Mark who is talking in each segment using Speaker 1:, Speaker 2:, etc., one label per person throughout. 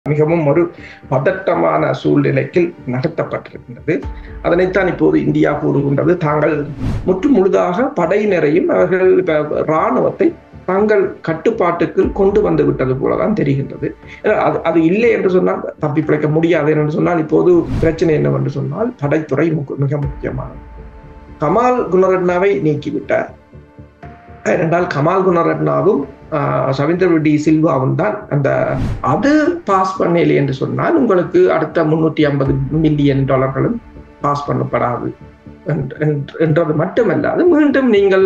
Speaker 1: மிகவும் ஒரு பதட்டமான சூழ்நிலைக்கு நடத்தப்பட்டிருக்கின்றது அதனைத்தான் இப்போது இந்தியா கூறுகின்றது தாங்கள் முற்று முழுதாக படையினரையும் அவர்கள் இப்ப இராணுவத்தை தங்கள் கட்டுப்பாட்டுக்கு கொண்டு வந்து விட்டது போலதான் தெரிகின்றது அது அது இல்லை என்று சொன்னால் தப்பி பிழைக்க முடியாது என்று சொன்னால் இப்போது பிரச்சனை என்னவென்று சொன்னால் படைத்துறை மிக முக்கியமானது கமால் குணரட்னாவை நீக்கிவிட்டார் ஏனென்றால் கமால் குணரட்னாவும் சவீந்தர் ரெட்டி சில்வாவும் தான் அந்த அது பாஸ் பண்ணலை என்று சொன்னால் உங்களுக்கு அடுத்த முன்னூற்றி ஐம்பது மில்லியன் டாலர்களும் பாஸ் பண்ணப்படாது என்றது மட்டுமல்லாது மீண்டும் நீங்கள்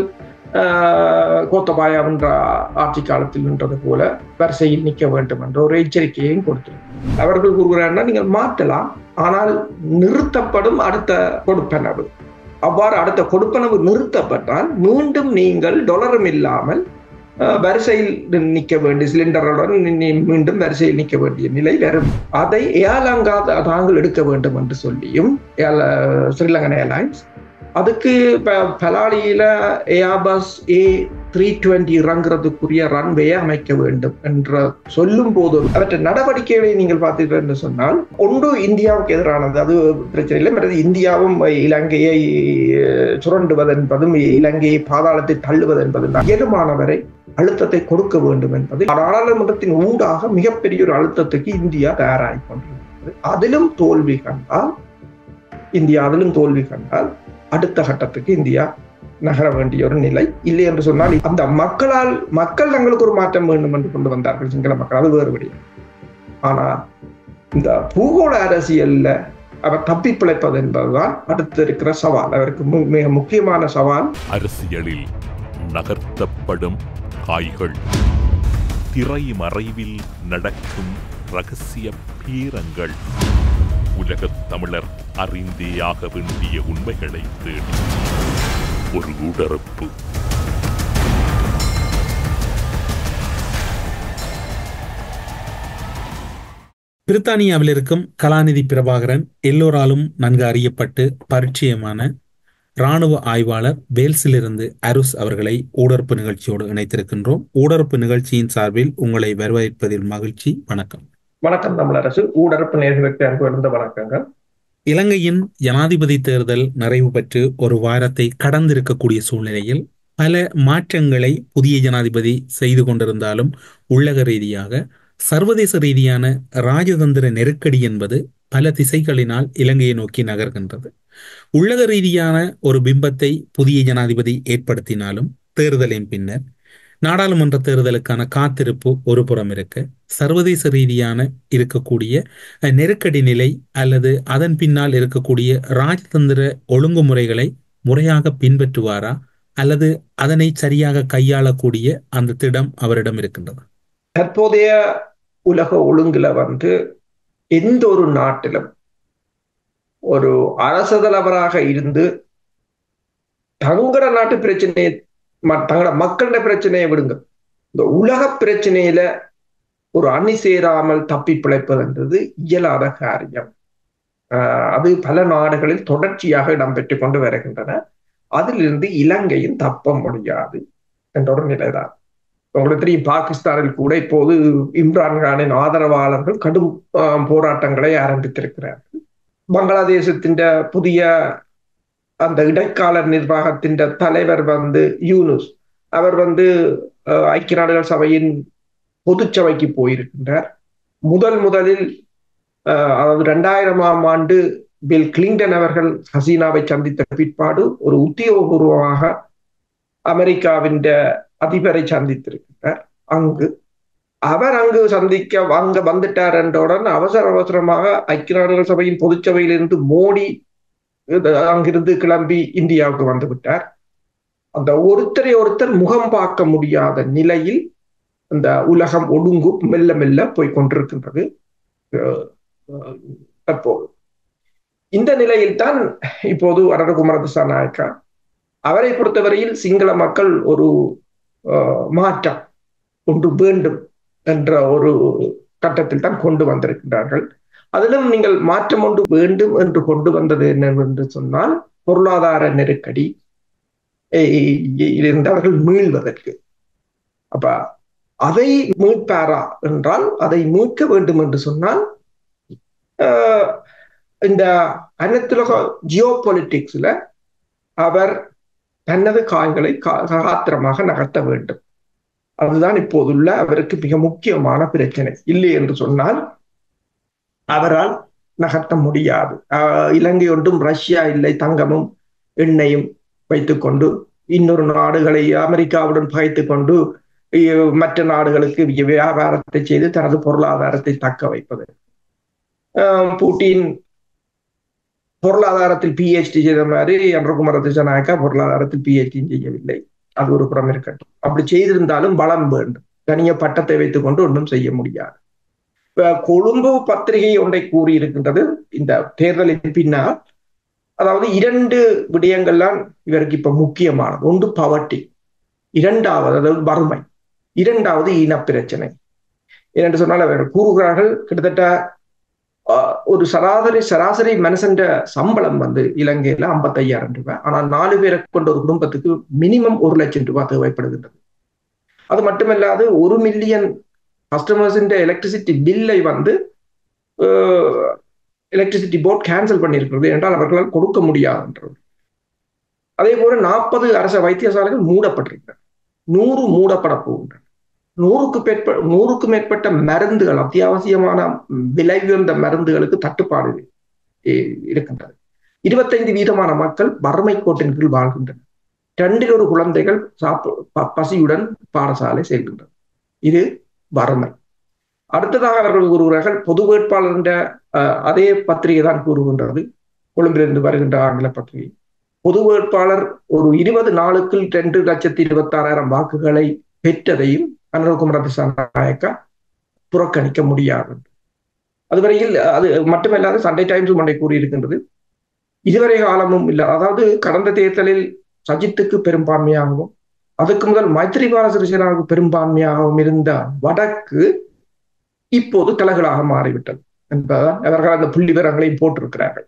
Speaker 1: கோத்தபாயா என்ற ஆட்சி காலத்தில் நின்றது போல வரிசையில் நிற்க வேண்டும் என்ற ஒரு எச்சரிக்கையையும் கொடுத்திருக்கிறார் அவர்கள் கூறுகிறார்கள் நீங்கள் மாற்றலாம் ஆனால் நிறுத்தப்படும் அடுத்த கொடுப்பனவு அவ்வாறு அடுத்த கொடுப்பனவு நிறுத்தப்பட்டால் மீண்டும் நீங்கள் டொலரும் இல்லாமல் வரிசையில் நிற்க வேண்டிய சிலிண்டருடன் மீண்டும் வரிசையில் நிற்க வேண்டிய நிலை வரும் அதை ஏலங்கா தாங்கள் எடுக்க வேண்டும் என்று சொல்லியும் ஸ்ரீலங்கன் ஏர்லைன்ஸ் அதுக்கு பலாலியில ஏஆபஸ் ஏ த்ரீ டுவெண்ட்டி இறங்குறதுக்குரிய ரன்வே அமைக்க வேண்டும் என்ற சொல்லும் போது அவற்றை நடவடிக்கைகளை நீங்கள் பார்த்தீர்கள் என்று சொன்னால் ஒன்று இந்தியாவுக்கு எதிரானது அது பிரச்சனை இல்லை மற்றது இந்தியாவும் இலங்கையை சுரண்டுவது என்பதும் இலங்கையை பாதாளத்தை தள்ளுவது என்பதும் இயலுமானவரை அழுத்தத்தை கொடுக்க வேண்டும் என்பது நாடாளுமன்றத்தின் ஊடாக மிகப்பெரிய ஒரு அழுத்தத்துக்கு இந்தியா தயாராகி கொண்டிருக்கிறது அதிலும் தோல்வி கண்டால் இந்தியா அதிலும் தோல்வி கண்டால் அடுத்த கட்டத்துக்கு இந்தியா நகர வேண்டிய ஒரு நிலை இல்லை என்று சொன்னால் அந்த மக்களால் மக்கள் தங்களுக்கு ஒரு மாற்றம் வேண்டும் என்று கொண்டு வந்தார்கள் சிங்கள மக்கள் அது வேறுபடி ஆனா இந்த பூகோள அரசியல்ல அவர் தப்பி பிழைப்பது என்பதுதான் அடுத்து இருக்கிற சவால் அவருக்கு மிக முக்கியமான சவால்
Speaker 2: அரசியலில் நகர்த்தப்படும் காய்கள் திரை மறைவில் நடக்கும் ரகசிய பீரங்கள் உலகத் தமிழர் அறிந்தேயாக வேண்டிய உண்மைகளை தேடி ஒரு உடறுப்பு
Speaker 3: பிரித்தானியாவில் இருக்கும் கலாநிதி பிரபாகரன் எல்லோராலும் நன்கு அறியப்பட்டு பரிச்சயமான இராணுவ ஆய்வாளர் வேல்ஸிலிருந்து அருஸ் அவர்களை ஊடறுப்பு நிகழ்ச்சியோடு இணைத்திருக்கின்றோம் ஊடறுப்பு நிகழ்ச்சியின் சார்பில் உங்களை வரவேற்பதில் மகிழ்ச்சி வணக்கம்
Speaker 1: வணக்கம் தமிழரசு ஊடறுப்பு நேர்களுக்கு அன்பு வணக்கங்கள்
Speaker 3: இலங்கையின் ஜனாதிபதி தேர்தல் நிறைவு பெற்று ஒரு வாரத்தை கடந்திருக்கக்கூடிய சூழ்நிலையில் பல மாற்றங்களை புதிய ஜனாதிபதி செய்து கொண்டிருந்தாலும் உள்ளக ரீதியாக சர்வதேச ரீதியான ராஜதந்திர நெருக்கடி என்பது பல திசைகளினால் இலங்கையை நோக்கி நகர்கின்றது உள்ளக ரீதியான ஒரு பிம்பத்தை புதிய ஜனாதிபதி ஏற்படுத்தினாலும் தேர்தலின் பின்னர் நாடாளுமன்ற தேர்தலுக்கான காத்திருப்பு ஒரு புறம் இருக்க சர்வதேச ரீதியான இருக்கக்கூடிய நெருக்கடி நிலை அல்லது அதன் பின்னால் இருக்கக்கூடிய ராஜதந்திர ஒழுங்குமுறைகளை முறையாக பின்பற்றுவாரா அல்லது அதனை சரியாக கையாளக்கூடிய அந்த திடம் அவரிடம் இருக்கின்றது
Speaker 1: தற்போதைய உலக ஒழுங்குல வந்து எந்த ஒரு நாட்டிலும் ஒரு அரச தலைவராக இருந்து தங்கட நாட்டு பிரச்சனையை தங்களோட மக்களோட பிரச்சனையை விடுங்க இந்த உலக பிரச்சனையில ஒரு அணி சேராமல் தப்பி பிழைப்பதுன்றது இயலாத காரியம் அது பல நாடுகளில் தொடர்ச்சியாக இடம்பெற்று கொண்டு வருகின்றன அதிலிருந்து இலங்கையும் தப்ப முடியாது என்ற ஒரு நிலைதான் உங்களுக்கு தெரியும் பாகிஸ்தானில் கூட இப்போது இம்ரான்கானின் ஆதரவாளர்கள் கடும் போராட்டங்களை ஆரம்பித்திருக்கிறார்கள் பங்களாதேசத்தின் புதிய அந்த இடைக்கால நிர்வாகத்தின் தலைவர் வந்து யூனுஸ் அவர் வந்து ஐக்கிய நாடுகள் சபையின் பொதுச்சபைக்கு போயிருக்கின்றார் முதல் முதலில் அதாவது ரெண்டாயிரமாம் ஆண்டு பில் கிளின்டன் அவர்கள் ஹசீனாவை சந்தித்த பிற்பாடு ஒரு உத்தியோகபூர்வமாக அமெரிக்காவின் அதிபரை சந்தித்திருக்கிறார் அங்கு அவர் அங்கு சந்திக்க அங்க வந்துட்டார் என்றவுடன் அவசர அவசரமாக ஐக்கிய நாடுகள் சபையின் பொதுச்சபையிலிருந்து மோடி அங்கிருந்து கிளம்பி இந்தியாவுக்கு வந்து விட்டார் அந்த ஒருத்தரை ஒருத்தர் முகம் பார்க்க முடியாத நிலையில் அந்த உலகம் ஒடுங்கு மெல்ல மெல்ல போய் கொண்டிருக்கின்றது தற்போது இந்த நிலையில் தான் இப்போது அரடகுமர திசாநாயக்கா அவரை பொறுத்தவரையில் சிங்கள மக்கள் ஒரு மாற்றம் ஒன்று வேண்டும் என்ற ஒரு கட்டத்தில் தான் கொண்டு வந்திருக்கின்றார்கள் அதிலும் நீங்கள் மாற்றம் ஒன்று வேண்டும் என்று கொண்டு வந்தது என்னவென்று சொன்னால் பொருளாதார நெருக்கடி இருந்து அவர்கள் மீள்வதற்கு அப்ப அதை மீட்பாரா என்றால் அதை மீட்க வேண்டும் என்று சொன்னால் இந்த அனைத்துலக ஜியோ பொலிட்டிக்ஸ்ல அவர் தனது காய்களை காத்திரமாக நகர்த்த வேண்டும் அதுதான் இப்போதுள்ள அவருக்கு மிக முக்கியமான பிரச்சனை இல்லை என்று சொன்னால் அவரால் நகர்த்த முடியாது இலங்கை ஒன்றும் ரஷ்யா இல்லை தங்கமும் எண்ணெயும் வைத்துக்கொண்டு இன்னொரு நாடுகளை அமெரிக்காவுடன் பகைத்து கொண்டு மற்ற நாடுகளுக்கு வியாபாரத்தை செய்து தனது பொருளாதாரத்தை தக்க வைப்பது பூட்டின் பொருளாதாரத்தில் பிஹெச்டி செய்த மாதிரி அன்றகுமார திசநாயக்கா பொருளாதாரத்தில் பிஹெச்டி செய்யவில்லை அது ஒரு புறம் இருக்கட்டும் அப்படி செய்திருந்தாலும் பலம் வேண்டும் தனிய பட்டத்தை வைத்துக் கொண்டு ஒன்றும் செய்ய முடியாது கொழும்பு பத்திரிகை ஒன்றை கூறியிருக்கின்றது இந்த தேர்தலின் பின்னால் அதாவது இரண்டு விடயங்கள்லாம் இவருக்கு இப்ப முக்கியமானது ஒன்று பவர்ட்டி இரண்டாவது அதாவது வறுமை இரண்டாவது இனப்பிரச்சனை ஏனென்று சொன்னால் அவர்கள் கூறுகிறார்கள் கிட்டத்தட்ட ஒரு சராசரி சராசரி மனுஷன் சம்பளம் வந்து இலங்கையில ஐம்பத்தையாயிரம் ரூபாய் ஆனால் நாலு பேரை கொண்ட ஒரு குடும்பத்துக்கு மினிமம் ஒரு லட்சம் ரூபாய் தேவைப்படுகின்றது அது மட்டுமல்லாது ஒரு மில்லியன் கஸ்டமர்ஸின் எலக்ட்ரிசிட்டி பில்லை வந்து எலக்ட்ரிசிட்டி போர்ட் கேன்சல் பண்ணியிருக்கிறது என்றால் அவர்களால் கொடுக்க முடியாதுன்றது அதே போல நாற்பது அரச வைத்தியசாலைகள் மூடப்பட்டிருக்கின்றன நூறு மூடப்பட போகின்றன நூறுக்கு மேற்ப நூறுக்கு மேற்பட்ட மருந்துகள் அத்தியாவசியமான விலை உயர்ந்த மருந்துகளுக்கு தட்டுப்பாடு இருக்கின்றது இருபத்தைந்து வீதமான மக்கள் வறுமை கோட்டின் கீழ் வாழ்கின்றனர் ரெண்டில் ஒரு குழந்தைகள் சாப்பு பசியுடன் பாடசாலை செல்கின்றன இது வறுமை அடுத்ததாக அவர்கள் கூறுகிறார்கள் பொது வேட்பாளர் என்ற அதே பத்திரிகை தான் கூறுகின்றது கொழும்பிலிருந்து வருகின்ற ஆங்கில பத்திரிகை பொது வேட்பாளர் ஒரு இருபது நாளுக்குள் ரெண்டு லட்சத்தி இருபத்தி ஆறாயிரம் வாக்குகளை பெற்றதையும் அனுரகுமார திசாநாயக்கா புறக்கணிக்க முடியாது அதுவரையில் அது மட்டுமல்லாது சண்டே டைம்ஸ் ஒன்றை கூறியிருக்கின்றது இதுவரை காலமும் இல்லை அதாவது கடந்த தேர்தலில் சஜித்துக்கு பெரும்பான்மையாகவும் அதுக்கு முதல் மைத்ரிபால சிறிசேனாவுக்கு பெரும்பான்மையாகவும் இருந்த வடக்கு இப்போது தலைகளாக மாறிவிட்டது என்பதால் அவர்கள் அந்த புள்ளி விவரங்களையும் போட்டிருக்கிறார்கள்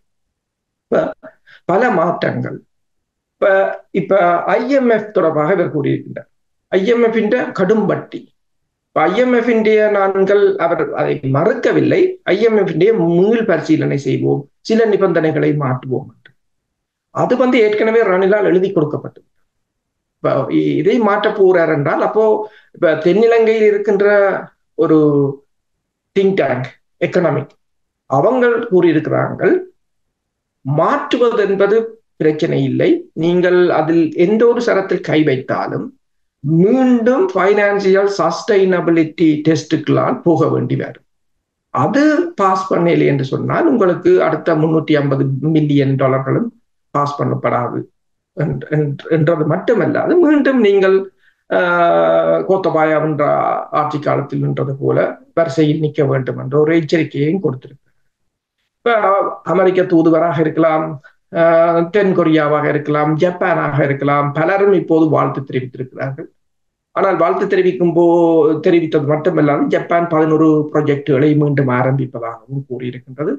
Speaker 1: பல மாற்றங்கள் இப்ப இப்ப ஐஎம்எஃப் தொடர்பாக இவர் கூறியிருக்கின்றார் ஐஎம்எஃப் கடும் வட்டி ஐஎம்எஃப் நான்கள் அவர் அதை மறுக்கவில்லை ஐஎம்எஃப் மீள் பரிசீலனை செய்வோம் சில நிபந்தனைகளை மாற்றுவோம் என்று அது வந்து ஏற்கனவே ரணிலால் எழுதி கொடுக்கப்பட்டது இப்ப இதை மாற்ற போறார் என்றால் அப்போ இப்ப தென்னிலங்கையில் இருக்கின்ற ஒரு திங்க் டேங்க் எக்கனாமிக் அவங்க கூறியிருக்கிறார்கள் மாற்றுவது என்பது பிரச்சனை இல்லை நீங்கள் அதில் எந்த ஒரு சரத்தில் கை வைத்தாலும் மீண்டும் பைனான்சியல் சஸ்டைனபிலிட்டி டெஸ்டுக்களால் போக வேண்டி வரும் அது பாஸ் பண்ணல என்று சொன்னால் உங்களுக்கு அடுத்த முன்னூத்தி ஐம்பது மில்லியன் டாலர்களும் பாஸ் பண்ணப்படாது என்றது மட்டுமல்லாது மீண்டும் நீங்கள் கோத்தபாயா என்ற ஆட்சி காலத்தில் நின்றது போல வரிசையில் நிற்க வேண்டும் என்ற ஒரு எச்சரிக்கையையும் கொடுத்திருக்கு இப்ப அமெரிக்க தூதுவராக இருக்கலாம் தென் கொரியாவாக இருக்கலாம் ஜப்பானாக இருக்கலாம் பலரும் இப்போது வாழ்த்து தெரிவித்திருக்கிறார்கள் ஆனால் வாழ்த்து தெரிவிக்கும் போ தெரிவித்தது மட்டுமல்லாது ஜப்பான் பதினோரு ப்ராஜெக்டுகளை மீண்டும் ஆரம்பிப்பதாகவும் கூறியிருக்கின்றது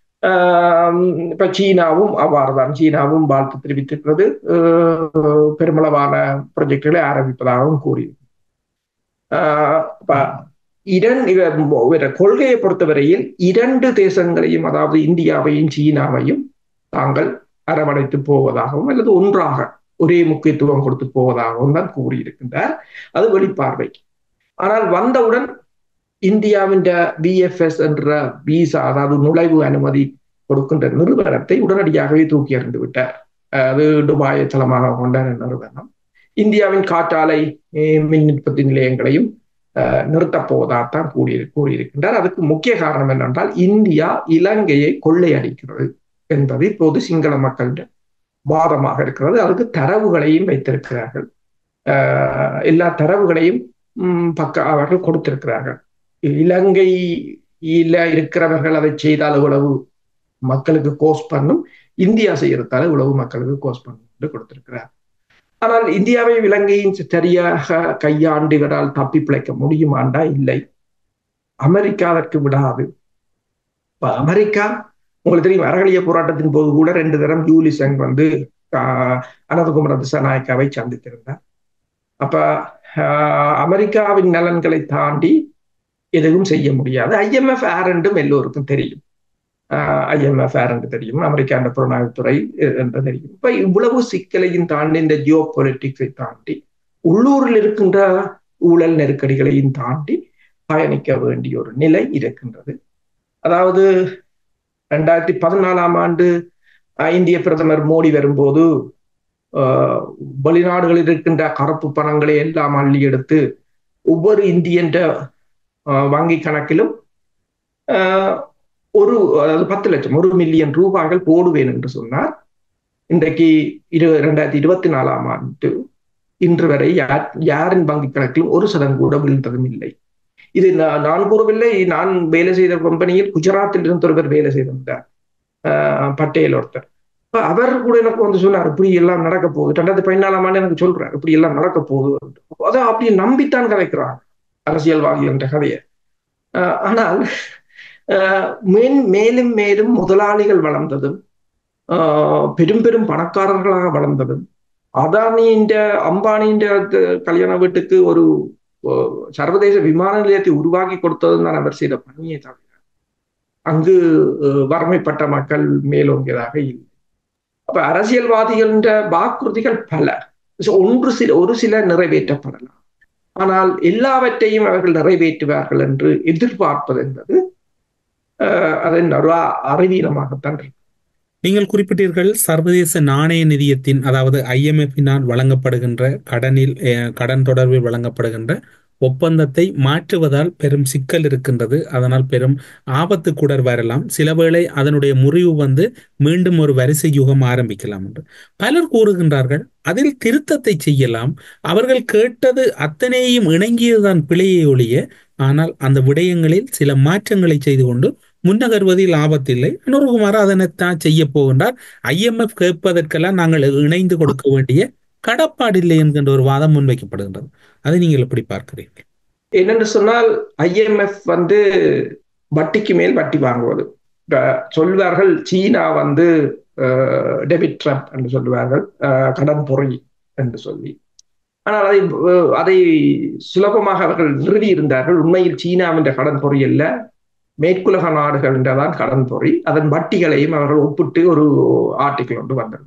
Speaker 1: இப்ப சீனாவும் அவ்வாறு தான் சீனாவும் வாழ்த்து தெரிவித்திருக்கிறது பெருமளவான ப்ராஜெக்டுகளை ஆரம்பிப்பதாகவும் கூறியிருக்கிறது இரண்டு கொள்கையை பொறுத்தவரையில் இரண்டு தேசங்களையும் அதாவது இந்தியாவையும் சீனாவையும் தாங்கள் அரவணைத்து போவதாகவும் அல்லது ஒன்றாக ஒரே முக்கியத்துவம் கொடுத்து போவதாகவும் தான் கூறியிருக்கின்றார் அது வெளிப்பார்வை ஆனால் வந்தவுடன் இந்தியாவின் பிஎஃப்எஸ் என்ற விசா அதாவது நுழைவு அனுமதி கொடுக்கின்ற நிறுவனத்தை உடனடியாகவே தூக்கி எறிந்து விட்டார் அது துபாயை தளமாக கொண்ட நிறுவனம் இந்தியாவின் காற்றாலை மின் உற்பத்தி நிலையங்களையும் நிறுத்தப் போவதாகத்தான் கூறி கூறியிருக்கின்றார் அதுக்கு முக்கிய காரணம் என்னென்றால் இந்தியா இலங்கையை கொள்ளையடிக்கிறது என்பது இப்போது சிங்கள மக்களிட வாதமாக இருக்கிறது அதுக்கு தரவுகளையும் வைத்திருக்கிறார்கள் எல்லா தரவுகளையும் பக்க அவர்கள் கொடுத்திருக்கிறார்கள் இலங்கையில இருக்கிறவர்கள் அதை செய்தால் இவ்வளவு மக்களுக்கு கோஸ் பண்ணும் இந்தியா செய்யறதால இவ்வளவு மக்களுக்கு கோஸ் பண்ணும் என்று கொடுத்திருக்கிறார் ஆனால் இந்தியாவை இலங்கையின் சரியாக கையாண்டு இவரால் தப்பி பிழைக்க முடியுமாண்டா இல்லை அமெரிக்கா அதற்கு விடாது இப்ப அமெரிக்கா உங்களுக்கு தெரியும் அறகலிய போராட்டத்தின் போது கூட ரெண்டு தரம் யூலிசங் வந்து அனந்தகுமார திசாநாயக்காவை சந்தித்திருந்தார் அப்ப அமெரிக்காவின் நலன்களை தாண்டி எதுவும் செய்ய முடியாது ஐஎம்எஃப் ஆரண்டும் எல்லோருக்கும் தெரியும் ஐஎம்எஃப் ஆரண்டு தெரியும் அமெரிக்காண்ட புலனாய்வுத்துறை என்று தெரியும் இப்ப இவ்வளவு சிக்கலையும் தாண்டி இந்த ஜியோ பொலிட்டிக்ஸை தாண்டி உள்ளூரில் இருக்கின்ற ஊழல் நெருக்கடிகளையும் தாண்டி பயணிக்க வேண்டிய ஒரு நிலை இருக்கின்றது அதாவது ரெண்டாயிரத்தி பதினாலாம் ஆண்டு இந்திய பிரதமர் மோடி வரும்போது வெளிநாடுகளில் இருக்கின்ற கருப்பு பணங்களை எல்லாம் அள்ளி எடுத்து ஒவ்வொரு இந்தியன் வங்கி கணக்கிலும் ஒரு அதாவது பத்து லட்சம் ஒரு மில்லியன் ரூபாய்கள் போடுவேன் என்று சொன்னார் இன்றைக்கு இரு ரெண்டாயிரத்தி இருபத்தி நாலாம் ஆண்டு இன்று வரை யார் யாரின் வங்கி கணக்கிலும் ஒரு சதம் கூட விழுந்ததும் இல்லை இது நான் கூறவில்லை நான் வேலை செய்த கம்பெனியில் குஜராத்தில் இருந்த ஒருவர் வேலை செய்திருந்தார் பட்டேல் ஒருத்தர் அவர் கூட எனக்கு வந்து சொன்னார் இப்படி எல்லாம் நடக்க போகுது ரெண்டாயிரத்தி பதினாலாம் ஆண்டு எனக்கு சொல்றாரு இப்படி எல்லாம் நடக்க போகுது அதை அப்படி நம்பித்தான் கதைக்கிறாங்க அரசியல்வாதி என்ற கதையை ஆனால் மேன் மேலும் மேலும் முதலாளிகள் வளர்ந்ததும் பெரும் பெரும் பணக்காரர்களாக வளர்ந்ததும் அதானியின் அம்பானியின் கல்யாண வீட்டுக்கு ஒரு சர்வதேச விமான நிலையத்தை உருவாக்கி கொடுத்ததும் தான் அவர் செய்த பணியை தவிர அங்கு வறுமைப்பட்ட மக்கள் மேலோங்கியதாக இல்லை அப்ப அரசியல்வாதிகள் வாக்குறுதிகள் பல ஒன்று சில ஒரு சில நிறைவேற்றப்படலாம் ஆனால் எல்லாவற்றையும் அவர்கள் நிறைவேற்றுவார்கள் என்று எதிர்பார்ப்பது என்பது அதன் ஒரு அறிவீனமாகத்தான் இருக்கு
Speaker 3: நீங்கள் குறிப்பிட்டீர்கள் சர்வதேச நாணய நிதியத்தின் அதாவது ஐஎம்எஃபினால் வழங்கப்படுகின்ற கடனில் கடன் தொடர்பில் வழங்கப்படுகின்ற ஒப்பந்தத்தை மாற்றுவதால் பெரும் சிக்கல் இருக்கின்றது அதனால் பெரும் ஆபத்து கூட வரலாம் சில வேளை அதனுடைய முறிவு வந்து மீண்டும் ஒரு வரிசை யுகம் ஆரம்பிக்கலாம் என்று பலர் கூறுகின்றார்கள் அதில் திருத்தத்தை செய்யலாம் அவர்கள் கேட்டது அத்தனையும் இணங்கியதுதான் பிழையை ஒழிய ஆனால் அந்த விடயங்களில் சில மாற்றங்களை செய்து கொண்டு முன்னகர்வதில் ஆபத்தில்லை அனுருகுமார் அதனைத்தான் செய்ய போகின்றார் ஐஎம்எஃப் கேட்பதற்கெல்லாம் நாங்கள் இணைந்து கொடுக்க வேண்டிய கடப்பாடில்லை என்கின்ற ஒரு வாதம் முன்வைக்கப்படுகின்றது அதை நீங்கள் எப்படி பார்க்கிறீர்கள்
Speaker 1: என்னென்று சொன்னால் ஐஎம்எஃப் வந்து வட்டிக்கு மேல் வட்டி வாங்குவது சொல்வார்கள் சீனா வந்து டெபிட் ட்ரம்ப் என்று சொல்லுவார்கள் கடன் பொறி என்று சொல்லி ஆனால் அதை அதை சுலபமாக அவர்கள் நிறுவி இருந்தார்கள் உண்மையில் சீனாவின் கடன் பொறி அல்ல மேற்குலக நாடுகள் என்றதான் கடன் பொறி அதன் வட்டிகளையும் அவர்கள் ஒப்பிட்டு ஒரு ஆர்டிக்கிள் ஒன்று வந்தது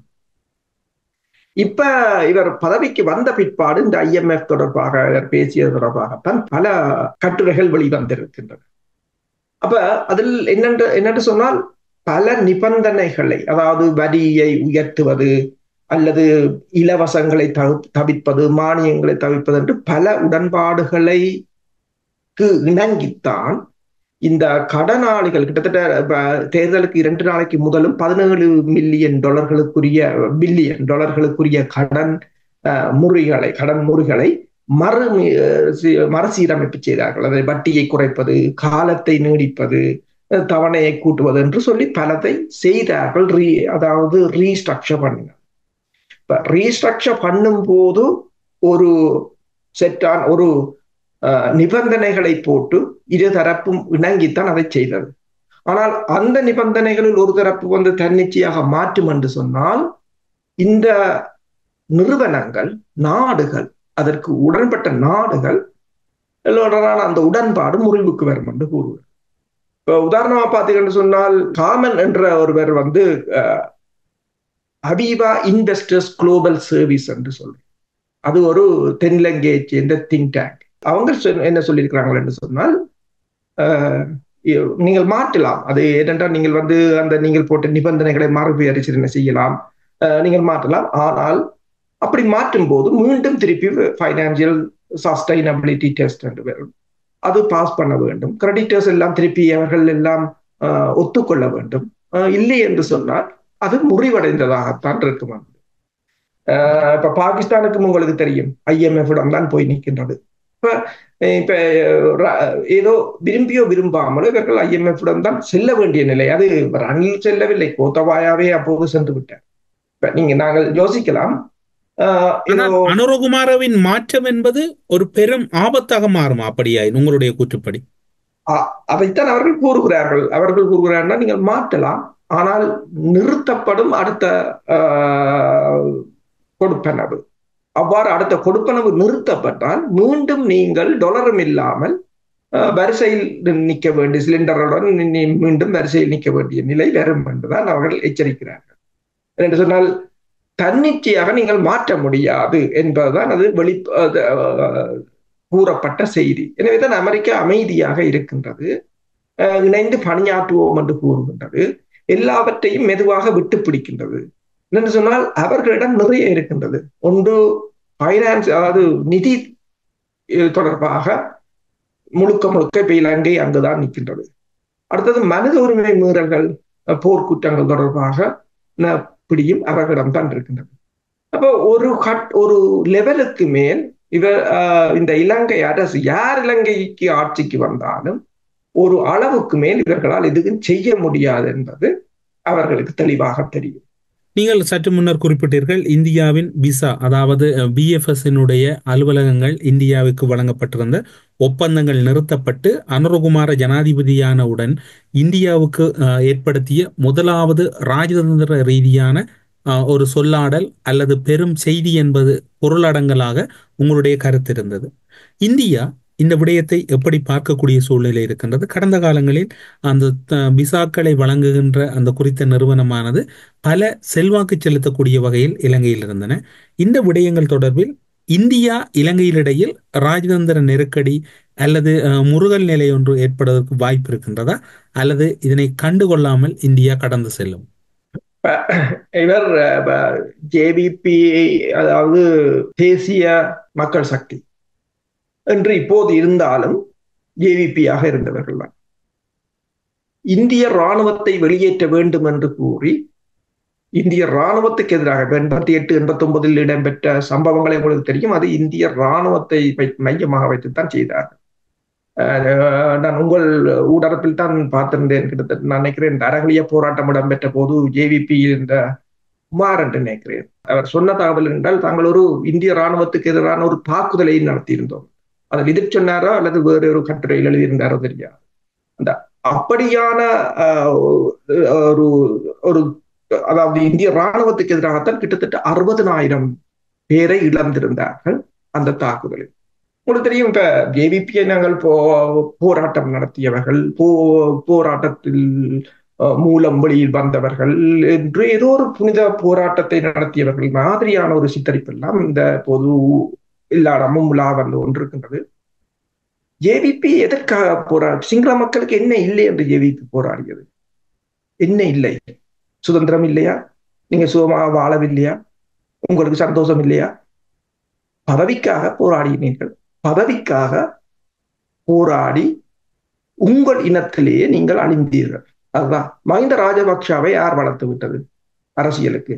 Speaker 1: இப்ப இவர் பதவிக்கு வந்த பிற்பாடு இந்த ஐஎம்எஃப் தொடர்பாக இவர் பேசியது தொடர்பாகத்தான் பல கட்டுரைகள் வெளிவந்திருக்கின்றன அப்ப அதில் என்னென்று என்னென்று சொன்னால் பல நிபந்தனைகளை அதாவது வரியை உயர்த்துவது அல்லது இலவசங்களை தவிர்ப்பது மானியங்களை தவிர்ப்பது என்று பல உடன்பாடுகளைக்கு இணங்கித்தான் இந்த கடனாளிகள் கிட்டத்தட்ட தேர்தலுக்கு இரண்டு நாளைக்கு முதலும் பதினேழு மில்லியன் டாலர்களுக்குரிய பில்லியன் டாலர்களுக்குரிய கடன் முறிகளை கடன் முறிகளை மறு மறுசீரமைப்பு செய்தார்கள் அதை வட்டியை குறைப்பது காலத்தை நீடிப்பது தவணையை கூட்டுவது என்று சொல்லி பலதை செய்தார்கள் ரீ அதாவது ரீஸ்ட்ரக்சர் பண்ணினார் இப்ப ரீஸ்ட்ரக்சர் பண்ணும் போது ஒரு செட்டான் ஒரு நிபந்தனைகளை போட்டு இரு தரப்பும் இணங்கித்தான் அதை செய்தது ஆனால் அந்த நிபந்தனைகளில் ஒரு தரப்பு வந்து தன்னிச்சையாக மாற்றும் என்று சொன்னால் இந்த நிறுவனங்கள் நாடுகள் அதற்கு உடன்பட்ட நாடுகள் எல்லோரான அந்த உடன்பாடு முறிவுக்கு வரும் என்று கூறுவார் இப்போ உதாரணமா பார்த்தீங்கன்னு சொன்னால் காமன் என்ற ஒருவர் வந்து அபீபா இன்வெஸ்டர்ஸ் குளோபல் சர்வீஸ் என்று சொல்றேன் அது ஒரு தென்னிலங்கையை சேர்ந்த திங்க் டேங்க் அவங்க என்ன சொல்லியிருக்கிறாங்க என்று சொன்னால் நீங்கள் மாற்றலாம் அது ஏனென்றால் நீங்கள் வந்து அந்த நீங்கள் போட்ட நிபந்தனைகளை மறுபரிசீலனை செய்யலாம் நீங்கள் மாற்றலாம் ஆனால் அப்படி மாற்றும் போது மீண்டும் திருப்பி ஃபைனான்சியல் சஸ்டைனபிலிட்டி டெஸ்ட் என்று வரும் அது பாஸ் பண்ண வேண்டும் கிரெடிட்டர்ஸ் எல்லாம் திருப்பி அவர்கள் எல்லாம் ஒத்துக்கொள்ள வேண்டும் இல்லை என்று சொன்னால் அது முறிவடைந்ததாகத்தான் இருக்கும் இப்ப பாகிஸ்தானுக்கும் உங்களுக்கு தெரியும் ஐஎம்எஃப் தான் போய் நிற்கின்றது இப்ப இப்ப ஏதோ விரும்பியோ விரும்பாமலோ இவர்கள் ஐஎம்எஃப் தான் செல்ல வேண்டிய நிலை அது ரணில் செல்லவில்லை கோத்தபாயாவே அப்போது சென்று விட்டார் இப்ப நீங்க நாங்கள் யோசிக்கலாம்
Speaker 3: அனுரகுமாரவின் மாற்றம் என்பது ஒரு பெரும் ஆபத்தாக மாறுமா அப்படியாய் உங்களுடைய கூற்றுப்படி
Speaker 1: அதைத்தான் அவர்கள் கூறுகிறார்கள் அவர்கள் கூறுகிறார்கள் நீங்கள் மாற்றலாம் ஆனால் நிறுத்தப்படும் அடுத்த கொடுப்பனவு அவ்வாறு அடுத்த கொடுப்பனவு நிறுத்தப்பட்டால் மீண்டும் நீங்கள் டொலரும் இல்லாமல் வரிசையில் நிற்க வேண்டிய சிலிண்டருடன் மீண்டும் வரிசையில் நிற்க வேண்டிய நிலை வரும் என்றுதான் அவர்கள் எச்சரிக்கிறார்கள் என்று சொன்னால் தன்னிச்சையாக நீங்கள் மாற்ற முடியாது என்பதுதான் அது வெளி கூறப்பட்ட செய்தி எனவேதான் அமெரிக்கா அமைதியாக இருக்கின்றது இணைந்து பணியாற்றுவோம் என்று கூறுகின்றது எல்லாவற்றையும் மெதுவாக விட்டு பிடிக்கின்றது என்று சொன்னால் அவர்களிடம் நிறைய இருக்கின்றது ஒன்று பைனான்ஸ் அதாவது நிதி தொடர்பாக முழுக்க முழுக்க இப்ப இலங்கை அங்குதான் நிற்கின்றது அடுத்தது மனித உரிமை மீறல்கள் போர்க்குற்றங்கள் தொடர்பாக பிடியும் அவர்களிடம் தான் இருக்கின்றது அப்போ ஒரு கட் ஒரு லெவலுக்கு மேல் இவர் இந்த இலங்கை அரசு யார் இலங்கைக்கு ஆட்சிக்கு வந்தாலும் ஒரு அளவுக்கு மேல் இவர்களால் எதுவும் செய்ய முடியாது என்பது அவர்களுக்கு தெளிவாக தெரியும்
Speaker 3: நீங்கள் சற்று முன்னர் குறிப்பிட்டீர்கள் இந்தியாவின் விசா அதாவது பிஎஃப்எஸ்னுடைய அலுவலகங்கள் இந்தியாவுக்கு வழங்கப்பட்டிருந்த ஒப்பந்தங்கள் நிறுத்தப்பட்டு அனுரகுமார ஜனாதிபதியானவுடன் இந்தியாவுக்கு ஏற்படுத்திய முதலாவது ராஜதந்திர ரீதியான ஒரு சொல்லாடல் அல்லது பெரும் செய்தி என்பது பொருளடங்கலாக உங்களுடைய கருத்து இருந்தது இந்தியா இந்த விடயத்தை எப்படி பார்க்கக்கூடிய சூழ்நிலை இருக்கின்றது கடந்த காலங்களில் அந்த விசாக்களை வழங்குகின்ற அந்த குறித்த நிறுவனமானது பல செல்வாக்கு செலுத்தக்கூடிய வகையில் இலங்கையில் இருந்தன இந்த விடயங்கள் தொடர்பில் இந்தியா இலங்கையிலிடையில் ராஜதந்திர நெருக்கடி அல்லது முருகல் நிலை ஒன்று ஏற்படுவதற்கு வாய்ப்பு இருக்கின்றதா அல்லது இதனை கண்டுகொள்ளாமல் இந்தியா கடந்து செல்லும்
Speaker 1: இவர் ஜேவிபி அதாவது தேசிய மக்கள் சக்தி என்று இப்போது இருந்தாலும் ஜேவிபியாக இருந்தவர்கள் தான் இந்திய ராணுவத்தை வெளியேற்ற வேண்டும் என்று கூறி இந்திய ராணுவத்துக்கு எதிராக எண்பத்தி எட்டு எண்பத்தி ஒன்பதில் இடம்பெற்ற சம்பவங்களை உங்களுக்கு தெரியும் அது இந்திய ராணுவத்தை மையமாக வைத்துத்தான் செய்தார்கள் நான் உங்கள் ஊடகத்தில் தான் பார்த்திருந்தேன் கிட்டத்தட்ட நான் நினைக்கிறேன் இந்த அரகலிய போராட்டம் இடம்பெற்ற போது ஜேவிபி இந்த குமார் என்று நினைக்கிறேன் அவர் சொன்ன தகவல் என்றால் தாங்கள் ஒரு இந்திய ராணுவத்துக்கு எதிரான ஒரு தாக்குதலை நடத்தியிருந்தோம் அதில் எதிர் சொன்னாரோ அல்லது வேறு ஒரு கட்டுரையில் எழுதியிருந்தாரோ தெரியாது அந்த அப்படியான ஒரு ஒரு அதாவது இந்திய ராணுவத்துக்கு எதிராகத்தான் கிட்டத்தட்ட அறுபதனாயிரம் பேரை இழந்திருந்தார்கள் அந்த தாக்குதலில் உங்களுக்கு தெரியும் இப்ப ஜேவிபியை நாங்கள் போ போராட்டம் நடத்தியவர்கள் போ போராட்டத்தில் மூலம் வெளியில் வந்தவர்கள் என்று ஏதோ ஒரு புனித போராட்டத்தை நடத்தியவர்கள் மாதிரியான ஒரு சித்தரிப்பு எல்லாம் இந்த பொது எல்லா இடமும் உலா வந்து கொண்டிருக்கின்றது ஜேவிபி எதற்காக போராடி சிங்கள மக்களுக்கு என்ன இல்லை என்று ஜேவிபி போராடியது என்ன இல்லை சுதந்திரம் இல்லையா நீங்க சுகமாக வாழவில்லையா உங்களுக்கு சந்தோஷம் இல்லையா பதவிக்காக போராடினீர்கள் பதவிக்காக போராடி உங்கள் இனத்திலேயே நீங்கள் அழிந்தீர்கள் அதுதான் மஹிந்த ராஜபக்ஷாவை யார் வளர்த்து விட்டது அரசியலுக்கு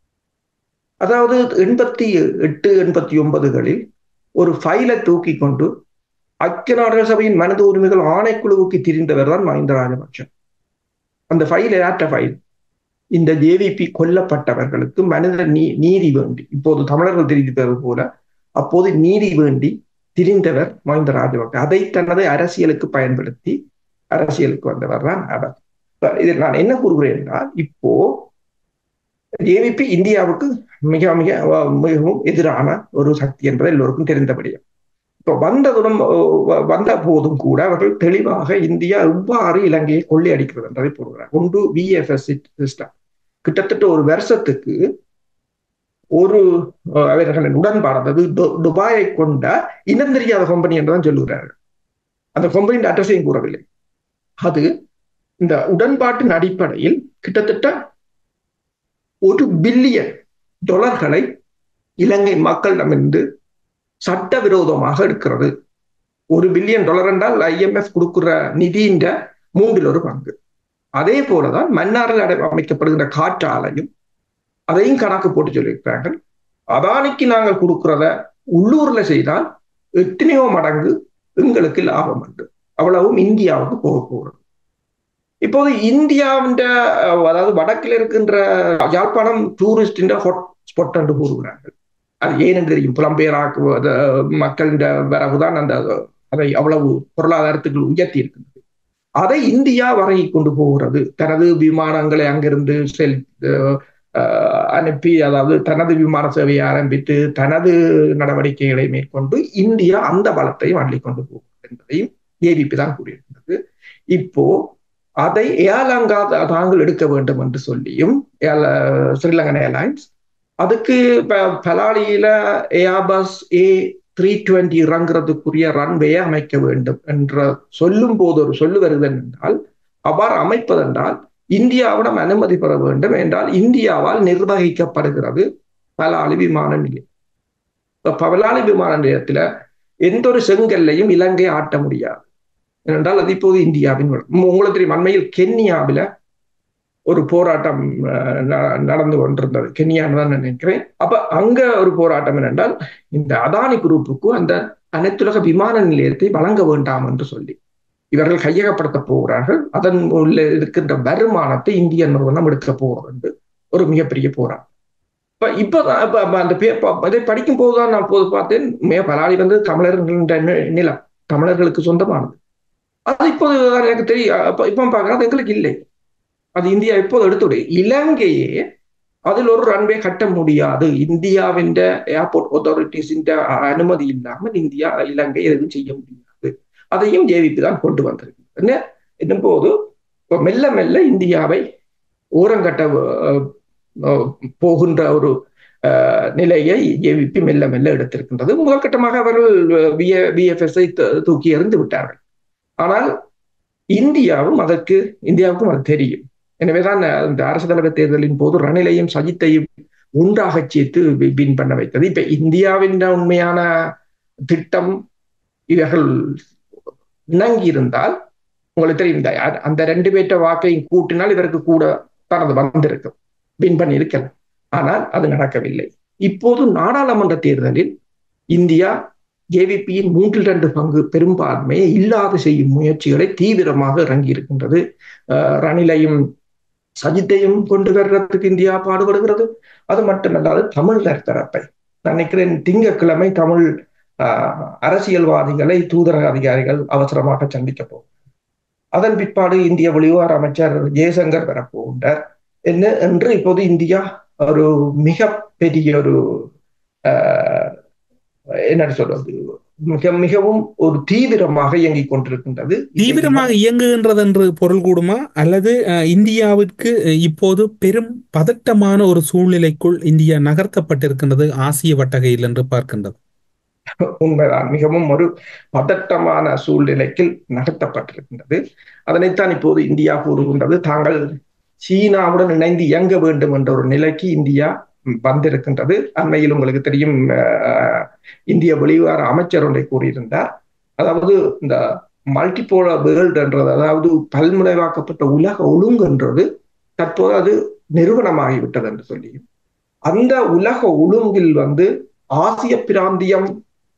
Speaker 1: அதாவது எண்பத்தி எட்டு எண்பத்தி ஒன்பதுகளில் ஒரு ஃபைலை தூக்கி கொண்டு ஐக்கிய நாடுகள் சபையின் மனித உரிமைகள் ஆணைக்குழுவுக்கு திரிந்தவர் தான் மஹிந்த ராஜபக்ஷ அந்த ஃபைல் ஏற்ற ஃபைல் இந்த ஜேவிபி கொல்லப்பட்டவர்களுக்கு மனித நீ நீதி வேண்டி இப்போது தமிழர்கள் தெரிவித்தது போல அப்போது நீதி வேண்டி திரிந்தவர் மஹிந்த ராஜபக்ஷ அதை தனது அரசியலுக்கு பயன்படுத்தி அரசியலுக்கு வந்தவர் தான் அவர் இதில் நான் என்ன கூறுகிறேன் என்றால் இப்போ ஏவிபி இந்தியாவுக்கு மிக மிக மிகவும் எதிரான ஒரு சக்தி என்பது எல்லோருக்கும் தெரிந்தபடியா இப்போ வந்ததுடன் வந்த போதும் கூட அவர்கள் தெளிவாக இந்தியா எவ்வாறு இலங்கையை கொள்ளையடிக்கிறது என்றதை போடுகிறார் ஒன்று விஎஃப்எஸ் சிஸ்டம் கிட்டத்தட்ட ஒரு வருஷத்துக்கு ஒரு அவர்களின் உடன்பாடு அதாவது துபாயை கொண்ட இனம் தெரியாத கம்பெனி என்றுதான் சொல்லுகிறார்கள் அந்த கம்பெனியின் அட்ரஸையும் கூறவில்லை அது இந்த உடன்பாட்டின் அடிப்படையில் கிட்டத்தட்ட ஒரு பில்லியன் டாலர்களை இலங்கை மக்களிடமிருந்து சட்டவிரோதமாக எடுக்கிறது ஒரு பில்லியன் டாலர் என்றால் ஐஎம்எஃப் கொடுக்கிற நிதியின் மூன்றில் ஒரு பங்கு அதே போலதான் மன்னாரில் அமைக்கப்படுகின்ற காற்றாலையும் அதையும் கணக்கு போட்டு சொல்லியிருக்கிறார்கள் அதானிக்கு நாங்கள் கொடுக்கிறத உள்ளூர்ல செய்தால் எத்தனையோ மடங்கு எங்களுக்கு லாபம் உண்டு அவ்வளவும் இந்தியாவுக்கு போக போகிறது இப்போது இந்தியாவின் அதாவது வடக்கில் இருக்கின்ற யாழ்ப்பாணம் டூரிஸ்டின் ஹாட் ஸ்பாட் என்று கூறுகிறார்கள் அது ஏனென்று தெரியும் புலம்பெயராக்கு மக்களின் வரவுதான் அந்த அதை அவ்வளவு பொருளாதாரத்துக்கு உயர்த்தி இருக்கின்றது அதை இந்தியா வரை கொண்டு போகிறது தனது விமானங்களை அங்கிருந்து செல் அனுப்பி அதாவது தனது விமான சேவையை ஆரம்பித்து தனது நடவடிக்கைகளை மேற்கொண்டு இந்தியா அந்த பலத்தையும் அள்ளி கொண்டு போகும் என்பதையும் ஏவிபி தான் கூறியிருக்கிறது இப்போ அதை ஏலங்கா தாங்கள் எடுக்க வேண்டும் என்று சொல்லியும் ஸ்ரீலங்கன் ஏர்லைன்ஸ் அதுக்கு பலாலியில ஏஆபஸ் ஏ த்ரீ டுவெண்ட்டி இறங்குறதுக்குரிய ரன்வேயை அமைக்க வேண்டும் என்ற சொல்லும் போது ஒரு சொல்லு வருது என்றால் அவ்வாறு அமைப்பதென்றால் இந்தியாவிடம் அனுமதி பெற வேண்டும் என்றால் இந்தியாவால் நிர்வகிக்கப்படுகிறது பலாலி விமான நிலையம் பலாலி விமான நிலையத்துல எந்த ஒரு செங்கல்லையும் இலங்கை ஆட்ட முடியாது ஏனென்றால் அது இப்போது இந்தியாவின் உங்களுக்கு தெரியும் அண்மையில் கென்யாவில ஒரு போராட்டம் நடந்து கொண்டிருந்தது கென்யான்னு தான் நினைக்கிறேன் அப்ப அங்க ஒரு போராட்டம் என்னென்றால் இந்த அதானி குரூப்புக்கு அந்த அனைத்துலக விமான நிலையத்தை வழங்க வேண்டாம் என்று சொல்லி இவர்கள் கையகப்படுத்த போகிறார்கள் அதன் உள்ள இருக்கின்ற வருமானத்தை இந்திய நிறுவனம் எடுக்க போகிறது என்று ஒரு மிகப்பெரிய போராட்டம் இப்ப இப்பதான் இப்ப அந்த இதை படிக்கும் போதுதான் நான் போது பார்த்தேன் மே பலாலி வந்து தமிழர்கள் நிலம் தமிழர்களுக்கு சொந்தமானது அது இப்போது எனக்கு தெரியும் இப்ப பாக்குறது அது எங்களுக்கு இல்லை அது இந்தியா எப்போது எடுத்துடைய இலங்கையே அதில் ஒரு ரன்வே கட்ட முடியாது இந்தியாவின் ஏர்போர்ட் அத்தாரிட்டிஸின் அனுமதி இல்லாமல் இந்தியா இலங்கை எதுவும் செய்ய முடியாது அதையும் ஜேவிபி தான் கொண்டு வந்திருக்கு என்னும் போது இப்போ மெல்ல மெல்ல இந்தியாவை ஓரங்கட்ட போகின்ற ஒரு நிலையை ஏவிபி மெல்ல மெல்ல எடுத்திருக்கின்றது முதல் கட்டமாக அவர்கள் பிஎஃப்எஸ்ஐ தூக்கி எறிந்து விட்டார்கள் ஆனால் இந்தியாவும் அதற்கு இந்தியாவுக்கும் அது தெரியும் எனவேதான் இந்த அரசு தலைவர் தேர்தலின் போது ரணிலையும் சஜித்தையும் ஒன்றாக சேர்த்து வின் பண்ண வைத்தது இப்ப இந்தியாவின் உண்மையான திட்டம் இவர்கள் இணங்கி இருந்தால் உங்களுக்கு தெரியும் அந்த ரெண்டு பேர்ட்ட வாக்கையும் கூட்டினால் இதற்கு கூட தனது வந்திருக்கும் வின் பண்ணி இருக்கலாம் ஆனால் அது நடக்கவில்லை இப்போது நாடாளுமன்ற தேர்தலில் இந்தியா ஏவிபியின் மூன்றில் ரெண்டு பங்கு பெரும்பான்மையை இல்லாது செய்யும் முயற்சிகளை தீவிரமாக இறங்கி இருக்கின்றது ரணிலையும் சஜித்தையும் கொண்டு வர்றதுக்கு இந்தியா பாடுபடுகிறது அது மட்டுமல்லாது தமிழர் தரப்பை நினைக்கிறேன் திங்கட்கிழமை தமிழ் அரசியல்வாதிகளை தூதரக அதிகாரிகள் அவசரமாக சந்திக்க போகும் அதன் பிற்பாடு இந்திய வெளிவார அமைச்சர் ஜெயசங்கர் வரப்போகின்றார் என்ன என்று இப்போது இந்தியா ஒரு மிக பெரிய ஒரு என்ன சொல்றது மிக மிகவும் ஒரு தீவிரமாக இயங்கிக் கொண்டிருக்கின்றது
Speaker 3: தீவிரமாக இயங்குகின்றது என்று பொருள் கூடுமா அல்லது இந்தியாவிற்கு இப்போது பெரும் பதட்டமான ஒரு சூழ்நிலைக்குள் இந்தியா நகர்த்தப்பட்டிருக்கின்றது ஆசிய வட்டகையில் என்று பார்க்கின்றது
Speaker 1: உண்மைதான் மிகவும் ஒரு பதட்டமான சூழ்நிலைக்கு நகர்த்தப்பட்டிருக்கின்றது அதனைத்தான் இப்போது இந்தியா கூறுகின்றது தாங்கள் சீனாவுடன் இணைந்து இயங்க வேண்டும் என்ற ஒரு நிலைக்கு இந்தியா வந்திருக்கின்றது அண்மையில் உங்களுக்கு தெரியும் இந்திய வெளிவார அமைச்சர் ஒன்றை கூறியிருந்தார் அதாவது இந்த மல்டிபோலர் வேர்ல்டு என்றது அதாவது பல்முனைவாக்கப்பட்ட உலக ஒழுங்குன்றது தற்போது அது நிறுவனமாகிவிட்டது என்று சொல்லி அந்த உலக ஒழுங்கில் வந்து ஆசிய பிராந்தியம்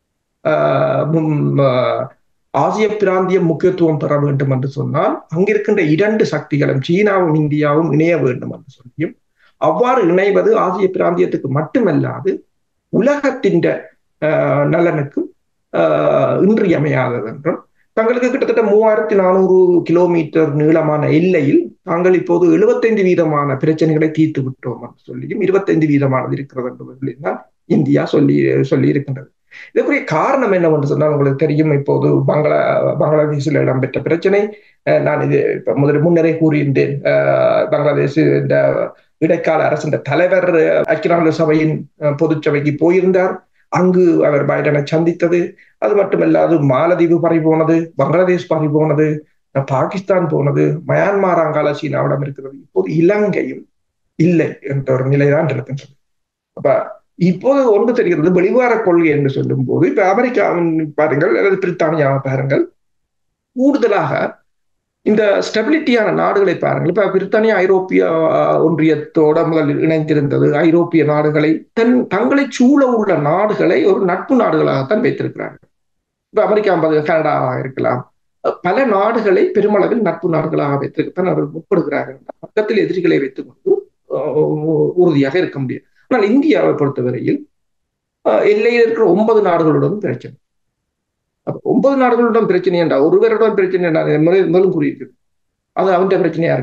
Speaker 1: ஆசிய பிராந்தியம் முக்கியத்துவம் பெற வேண்டும் என்று சொன்னால் அங்கிருக்கின்ற இரண்டு சக்திகளும் சீனாவும் இந்தியாவும் இணைய வேண்டும் என்று சொல்லியும் அவ்வாறு இணைவது ஆசிய பிராந்தியத்துக்கு மட்டுமல்லாது உலகத்தின் நலனுக்கும் இன்றியமையாதது என்றும் தங்களுக்கு கிட்டத்தட்ட மூவாயிரத்தி நானூறு கிலோமீட்டர் நீளமான எல்லையில் தாங்கள் இப்போது எழுபத்தைந்து வீதமான பிரச்சனைகளை தீர்த்து விட்டோம் என்று சொல்லியும் இருபத்தைந்து வீதமானது இருக்கிறது என்று தான் இந்தியா சொல்லி சொல்லி இருக்கின்றது இதற்குரிய காரணம் என்னவென்று சொன்னால் உங்களுக்கு தெரியும் இப்போது பங்களா பங்களாதேஷில் இடம்பெற்ற பிரச்சனை நான் இது முதல் முன்னரே கூறியிருந்தேன் பங்களாதேஷ் இந்த இடைக்கால அரசின் தலைவர் ஐக்கிய சபையின் பொதுச்சபைக்கு போயிருந்தார் அங்கு அவர் பைடனை சந்தித்தது அது மட்டுமல்லாது மாலதீவு பறி போனது பங்களாதேஷ் பறி போனது பாகிஸ்தான் போனது மயான்மார் அங்கால சீனாவிடம் இருக்கிறது இப்போது இலங்கையும் இல்லை என்ற ஒரு நிலைதான் இருக்கின்றது அப்ப இப்போது ஒன்று தெரிகிறது வெளிவார கொள்கை என்று சொல்லும் போது இப்ப அமெரிக்காவின் பாருங்கள் அல்லது பிரித்தானியாவை பாருங்கள் கூடுதலாக இந்த ஸ்டெபிலிட்டியான நாடுகளை பாருங்கள் இப்ப பிரித்தானியா ஐரோப்பிய ஒன்றியத்தோட முதல் இணைந்திருந்தது ஐரோப்பிய நாடுகளை தன் தங்களை சூழ உள்ள நாடுகளை ஒரு நட்பு நாடுகளாகத்தான் வைத்திருக்கிறார்கள் இப்ப அமெரிக்கா கனடாவாக இருக்கலாம் பல நாடுகளை பெருமளவில் நட்பு நாடுகளாக வைத்திருக்கத்தான் அவர்கள் முற்படுகிறார்கள் பக்கத்தில் எதிரிகளை வைத்துக் கொண்டு உறுதியாக இருக்க முடியும் ஆனால் இந்தியாவை பொறுத்தவரையில் எல்லையில் இருக்கிற ஒன்பது நாடுகளுடன் பிரச்சனை அப்ப ஒன்பது நாடுகளுடன் பிரச்சனை என்றா ஒருவருடன் பிரச்சனை என்றா முதலும் கூறியிருக்குது அது அவன் பிரச்சனையா இருக்கலாம்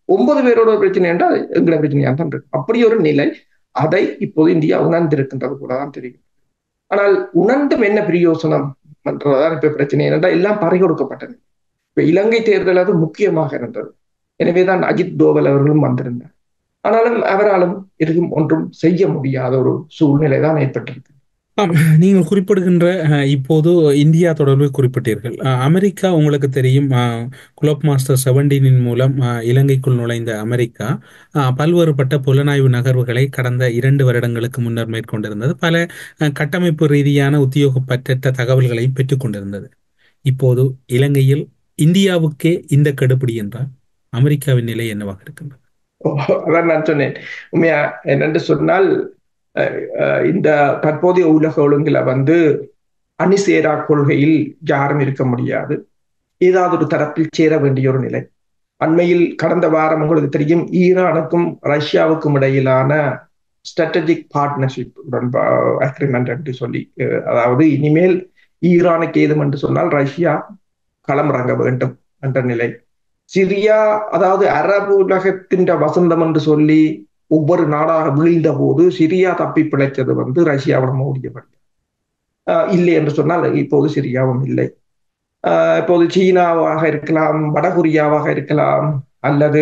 Speaker 1: ஒன்பது பேரோட ஒரு பிரச்சனை என்றால் எங்கட பிரச்சனையாக தான் இருக்கு அப்படி ஒரு நிலை அதை இப்போது இந்தியா உணர்ந்திருக்கின்றது கூட தான் தெரியும் ஆனால் உணர்ந்தும் என்ன பிரயோசனம் என்றதான் இப்ப பிரச்சனை என்னென்றால் எல்லாம் பறிகொடுக்கப்பட்டது இப்ப இலங்கை தேர்தல் அது முக்கியமாக இருந்தது எனவேதான் அஜித் தோவல் அவர்களும் வந்திருந்தார் ஆனாலும் அவராலும் எதுவும் ஒன்றும் செய்ய முடியாத ஒரு சூழ்நிலை தான் ஏற்பட்டிருக்கு
Speaker 3: ஆம், நீங்கள் குறிப்பிடுகின்ற அஹ், இப்போது இந்தியா தொடர்பில் குறிப்பிட்டீர்கள் அஹ், அமெரிக்கா உங்களுக்கு தெரியும் அஹ், குளோப் மாஸ்டர் செவன்டீனின் மூலம் அஹ், இலங்கைக்குள் நுழைந்த அமெரிக்கா அஹ், பல்வேறுபட்ட புலனாய்வு நகர்வுகளை கடந்த இரண்டு வருடங்களுக்கு முன்னர் மேற்கொண்டிருந்தது பல அஹ், கட்டமைப்பு ரீதியான உத்தியோகப்பற்ற தகவல்களையும் பெற்றுக்கொண்டிருந்தது இப்போது இலங்கையில் இந்தியாவுக்கே இந்த கெடுபிடி என்றால் அமெரிக்காவின் நிலை என்னவாக இருக்கின்றது
Speaker 1: ஓ, அதான் நான் சொன்னேன் உண்மையா என்னென்று சொன்னால் அஹ், அஹ், இந்த தற்போதைய உலக ஒழுங்குல வந்து அணிசேரா கொள்கையில் யாரும் இருக்க முடியாது ஏதாவது ஒரு தரப்பில் சேர வேண்டிய ஒரு நிலை அண்மையில் கடந்த வாரம் உங்களுக்கு தெரியும் ஈரானுக்கும் ரஷ்யாவுக்கும் இடையிலான ஸ்ட்ராட்டஜிக் பார்ட்னர்ஷிப் உடன்பா அக்ரிமெண்ட் என்று சொல்லி அஹ், அதாவது இனிமேல் ஈரானுக்கு ஏதும் என்று சொன்னால் ரஷ்யா களமிறங்க வேண்டும் என்ற நிலை சிரியா அதாவது அரபு உலகத்தின் வசந்தம் என்று சொல்லி ஒவ்வொரு நாடாக வீழ்ந்த போது சிரியா தப்பி பிழைச்சது வந்து ரஷ்யாவிடம் ஓடியபடி ஆஹ் இல்லை என்று சொன்னால் இப்போது சிரியாவும் இல்லை ஆஹ் இப்போது சீனாவாக இருக்கலாம் வடகொரியாவாக இருக்கலாம் அல்லது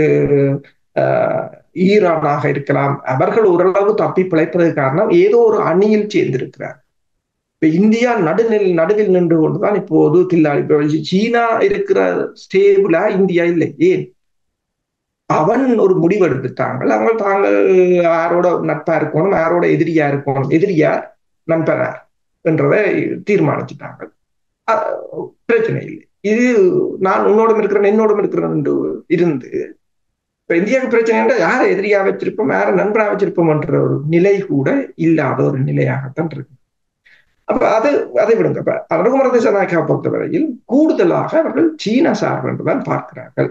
Speaker 1: ஆஹ் ஈரானாக இருக்கலாம் அவர்கள் ஓரளவு தப்பி பிழைப்பதற்கு காரணம் ஏதோ ஒரு அணியில் சேர்ந்திருக்கிறார் இப்ப இந்தியா நடுநில் நடுவில் நின்று கொண்டுதான் இப்போது தில்லாடி இப்ப சீனா இருக்கிற ஸ்டேபிளா இந்தியா இல்லை ஏன் அவன் ஒரு முடிவெடுத்துட்டாங்க அவங்க தாங்கள் யாரோட நட்பா இருக்கணும் யாரோட எதிரியா இருக்கணும் எதிரியார் நண்பரார் என்றதை தீர்மானிச்சுட்டாங்க அஹ் பிரச்சனை இல்லை இது நான் உன்னோடும் இருக்கிறேன் என்னோடும் இருக்கிறேன் என்று இருந்து இப்ப இந்தியாவுக்கு பிரச்சனை என்றால் யாரை எதிரியா வச்சிருப்போம் யாரை நண்பரா வச்சிருப்போம் என்ற ஒரு நிலை கூட இல்லாத ஒரு நிலையாகத்தான் இருக்கு அப்ப அது அதை விடுங்க அப்ப அனுகுமர திசாநாயக்கா பொறுத்தவரையில் கூடுதலாக அவர்கள் சீன சார்பு என்றுதான் பார்க்கிறார்கள்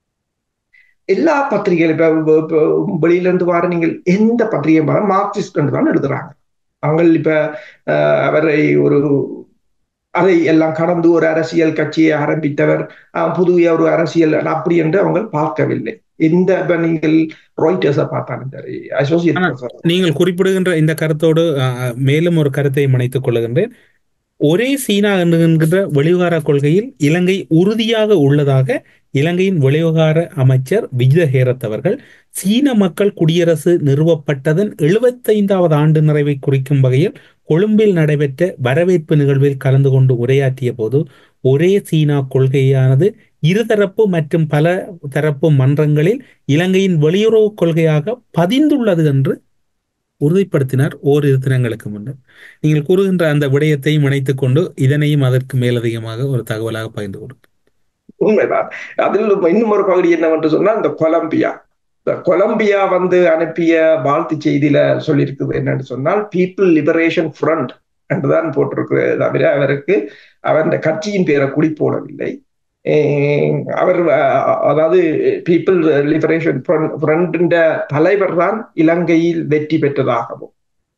Speaker 1: எல்லா பத்திரிகைகள் இப்ப இப்ப- இப்ப வெளியில இருந்து வார நீங்கள் எந்த பத்திரிகை பாரு மார்க்சிஸ்ட் என்று தான் எழுதுறாங்க அவங்க இப்ப அஹ், அவரை ஒரு அதை எல்லாம் கடந்து ஒரு அரசியல் கட்சியை ஆரம்பித்தவர் அஹ், புதிய ஒரு அரசியல் அப்படி என்று அவங்க பார்க்கவில்லை எந்த இப்ப நீங்கள் ராய்டர்ஸை பார்த்தாலும் சரி அசோசியேட்
Speaker 3: ஆனா, நீங்கள் குறிப்பிடுகின்ற இந்த கருத்தோடு அஹ், மேலும் ஒரு கருத்தை இணைத்துக் கொள்ளுகின்றேன் ஒரே சீனா என்கின்ற வெளிவிவகார கொள்கையில் இலங்கை உறுதியாக உள்ளதாக இலங்கையின் வெளிவிவகார அமைச்சர் விஜய ஹேரத் அவர்கள் சீன மக்கள் குடியரசு நிறுவப்பட்டதன் எழுபத்தைந்தாவது ஆண்டு நிறைவை குறிக்கும் வகையில் கொழும்பில் நடைபெற்ற வரவேற்பு நிகழ்வில் கலந்து கொண்டு உரையாற்றிய போது ஒரே சீனா கொள்கையானது இருதரப்பு மற்றும் பல தரப்பு மன்றங்களில் இலங்கையின் வெளியுறவு கொள்கையாக பதிந்துள்ளது என்று உறுதிப்படுத்தினார் ஓரிரு தினங்களுக்கு முன்னர் நீங்கள் கூறுகின்ற அந்த விடயத்தையும் இணைத்துக் கொண்டு இதனையும் அதற்கு மேலதிகமாக ஒரு தகவலாக பகிர்ந்து கொடுங்க
Speaker 1: உண்மைதான் அதில் இன்னும் ஒரு பகுதி என்னவென்று சொன்னால் இந்த கொலம்பியா இந்த கொலம்பியா வந்து அனுப்பிய வாழ்த்து செய்தியில சொல்லியிருக்குது என்னன்னு சொன்னால் பீப்புள் லிபரேஷன் ஃப்ரண்ட் என்றுதான் போட்டிருக்கு தவிர அவருக்கு அவர் இந்த கட்சியின் பேரை குடி போடவில்லை அஹ் அவர் அஹ், அதாவது பீப்புள் லிபரேஷன் ஃப்ரண்ட் தலைவர் தான் இலங்கையில் வெற்றி பெற்றதாகவும்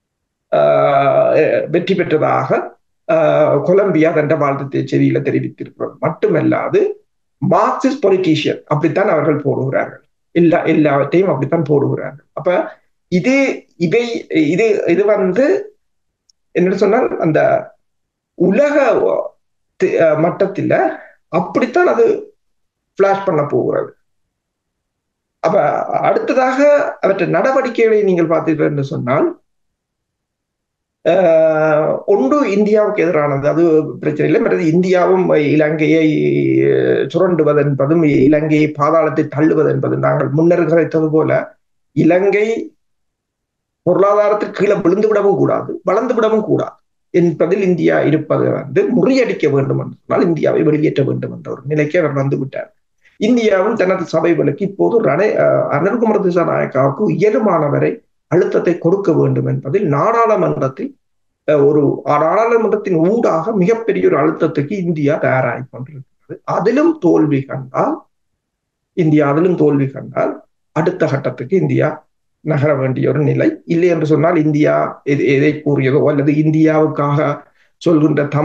Speaker 1: ஆஹ் வெற்றி பெற்றதாக ஆஹ் கொலம்பியா தண்ட வாழ்த்து செய்தியில தெரிவித்திருக்கிறது மட்டுமல்லாது மார்க்சிஸ்ட் பொலிட்டீஷியன் அப்படித்தான் அவர்கள் போடுகிறார்கள் எல்லா எல்லாவற்றையும் அப்படித்தான் போடுகிறார்கள் அப்ப இது இவை இது இது வந்து என்ன சொன்னால் அந்த உலக தி- அஹ் மட்டத்துல அப்படித்தான் அது பிளாஷ் பண்ண போகிறது அப்ப அடுத்ததாக அவற்றை நடவடிக்கைகளை நீங்கள் பார்த்தீர்கள் என்று சொன்னால் ஆஹ் ஒன்று இந்தியாவுக்கு எதிரானது அது பிரச்சனை இல்லை மற்றது இந்தியாவும் இலங்கையை அஹ், சுரண்டுவது என்பதும் இலங்கையை பாதாளத்தை தள்ளுவது என்பதும் நாங்கள் முன்னர் கதைத்தது போல இலங்கை பொருளாதாரத்தில் கீழே விழுந்து விடவும் கூடாது வளர்ந்து விடவும் கூடாது என்பதில் இந்தியா இருப்பது வந்து முறியடிக்க வேண்டும் என்று சொன்னால் இந்தியாவை வெளியேற்ற வேண்டும் என்ற ஒரு நிலைக்கு அவர் வந்து விட்டார் இந்தியாவும் தனது சபைகளுக்கு இப்போது ரணை அனுர்குமர திசாநாயக்காவுக்கு இயலுமானவரை அழுத்தத்தை கொடுக்க வேண்டும் என்பதில் நாடாளுமன்றத்தில் அஹ், ஒரு நாடாளுமன்றத்தின் ஊடாக மிகப்பெரிய ஒரு அழுத்தத்துக்கு இந்தியா தயாராகி கொண்டிருக்கிறது அதிலும் தோல்வி கண்டால் இந்தியா அதிலும் தோல்வி கண்டால் அடுத்த கட்டத்துக்கு இந்தியா நகர வேண்டிய ஒரு நிலை இல்லை என்று சொன்னால் இந்தியா எது- எதை கூறியதோ அல்லது இந்தியாவுக்காக சொல்கின்ற தமிழ்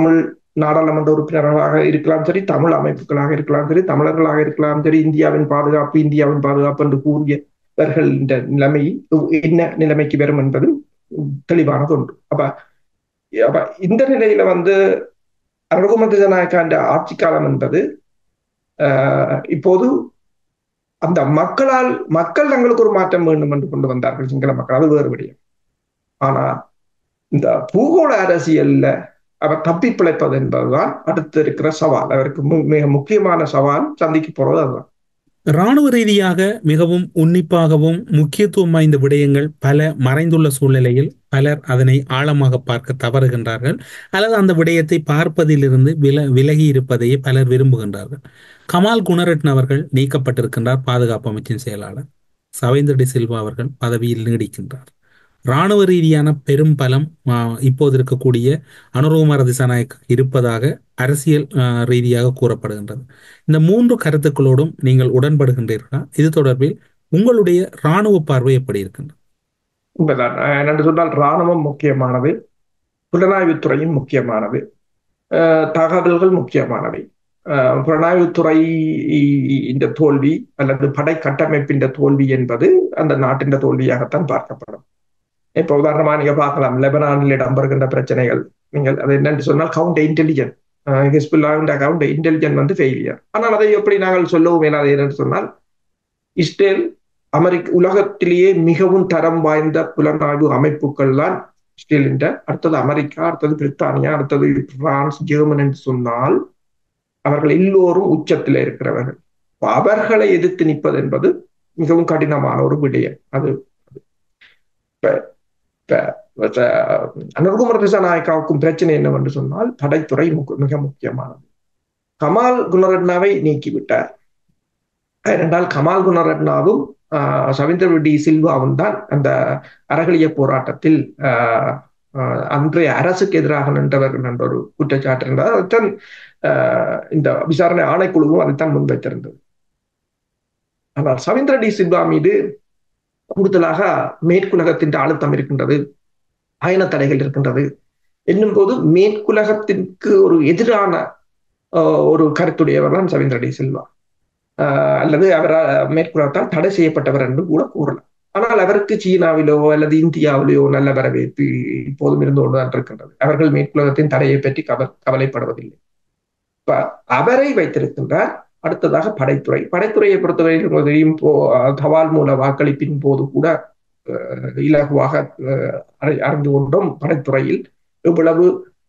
Speaker 1: நாடாளுமன்ற உறுப்பினர்களாக இருக்கலாம் சரி தமிழ் அமைப்புகளாக இருக்கலாம் சரி தமிழர்களாக இருக்கலாம் சரி இந்தியாவின் பாதுகாப்பு இந்தியாவின் பாதுகாப்பு என்று கூறியவர்கள் இந்த நிலைமை என்ன நிலைமைக்கு வரும் என்பது தெளிவானது ஒன்று அப்ப அப்ப இந்த நிலையில வந்து ரகுமதி ஜனநாயக்காண்ட ஆட்சி காலம் என்பது இப்போது அந்த மக்களால் மக்கள் தங்களுக்கு ஒரு மாற்றம் வேண்டும் என்று கொண்டு வந்தார்கள் சிங்கள மக்கள் அது வேறு விடயம் ஆனா இந்த பூகோள அரசியல்ல அவர் தப்பி பிழைப்பது என்பதுதான் அடுத்து இருக்கிற சவால் அவருக்கு மிக முக்கியமான சவால் சந்திக்க போறது அதுதான்
Speaker 3: இராணுவ ரீதியாக மிகவும் உன்னிப்பாகவும் முக்கியத்துவம் வாய்ந்த விடயங்கள் பல மறைந்துள்ள சூழ்நிலையில் பலர் அதனை ஆழமாக பார்க்க தவறுகின்றார்கள் அல்லது அந்த விடயத்தை பார்ப்பதிலிருந்து வில விலகி இருப்பதையே பலர் விரும்புகின்றார்கள் கமால் குணரட்ன அவர்கள் நீக்கப்பட்டிருக்கின்றார் பாதுகாப்பு அமைச்சின் செயலாளர் சவேந்திர டி சில்வா அவர்கள் பதவியில் நீடிக்கின்றார் இராணுவ ரீதியான பெரும் பலம் இப்போது இருக்கக்கூடிய அனுரகுமார திசாநாயக் இருப்பதாக அரசியல் ரீதியாக கூறப்படுகின்றது இந்த மூன்று கருத்துக்களோடும் நீங்கள் உடன்படுகின்றீர்களா இது தொடர்பில் உங்களுடைய இராணுவ பார்வை எப்படி இருக்கின்றது
Speaker 1: உண்மைதான் என்று சொன்னால் இராணுவம் முக்கியமானது புலனாய்வுத்துறையும் முக்கியமானது தகவல்கள் முக்கியமானவை புலனாய்வுத்துறை இந்த தோல்வி அல்லது படை கட்டமைப்பின் தோல்வி என்பது அந்த நாட்டின் தோல்வியாகத்தான் பார்க்கப்படும் இப்ப உதாரணமா நீங்க பார்க்கலாம் லெபனானில் இடம்பெறுகின்ற பிரச்சனைகள் நீங்கள் அது என்னன்னு சொன்னால் கவுண்ட் இன்டெலிஜென்ட் ஹிஸ்புல்லாவின் கவுண்ட் இன்டெலிஜென்ட் வந்து ஃபெயிலியர் ஆனால் அதை எப்படி நாங்கள் சொல்லவும் இயலாது என்னன்னு சொன்னால் இஸ்ரேல் அமெரிக்க உலகத்திலேயே மிகவும் தரம் வாய்ந்த புலனாய்வு அமைப்புகள் தான் இஸ்ரேலின் அடுத்தது அமெரிக்கா அடுத்தது பிரித்தானியா அடுத்தது பிரான்ஸ் ஜெர்மன் என்று சொன்னால் அவர்கள் எல்லோரும் உச்சத்தில் இருக்கிறவர்கள் அவர்களை எதிர்த்து நிற்பது என்பது மிகவும் கடினமான ஒரு விடயம் அது அனுர்குமர திசாநாயக்காவுக்கும் பிரச்சனை என்னவென்று சொன்னால் படைத்துறை மிக முக்கியமானது கமால் குணரட்னாவை நீக்கிவிட்டார் ஏனென்றால் கமால் குணரட்னாவும் சவீந்திர டி சில்வாவும் தான் அந்த அறகலிய போராட்டத்தில் அன்றைய அரசுக்கு எதிராக நின்றவர்கள் என்ற ஒரு குற்றச்சாட்டு இருந்தது அதைத்தான் இந்த விசாரணை ஆணைக்குழுவும் அதைத்தான் முன்வைத்திருந்தது ஆனால் சவீந்திர டி சில்வா மீது கூடுதலாக மேற்குலகத்தின் அழுத்தம் இருக்கின்றது பயண தடைகள் இருக்கின்றது என்னும் போது மேற்குலகத்திற்கு ஒரு எதிரான ஒரு கருத்துடையவர் தான் சவீந்திர டி சில்வா அல்லது அவர் மேற்குலகத்தால் தடை செய்யப்பட்டவர் என்று கூட கூறலாம் ஆனால் அவருக்கு சீனாவிலோ அல்லது இந்தியாவிலோ நல்ல வரவேற்பு இப்போதும் இருந்து கொண்டுதான் இருக்கின்றது அவர்கள் மேற்குலகத்தின் தடையை பற்றி கவ கவலைப்படுவதில்லை இப்ப அவரை வைத்திருக்கின்றார் அடுத்ததாக படைத்துறை படைத்துறையை பொறுத்தவரையில் தெரியும் தபால் மூல வாக்களிப்பின் போது கூட இலகுவாக அறிந்து கொண்டோம் படைத்துறையில் இவ்வளவு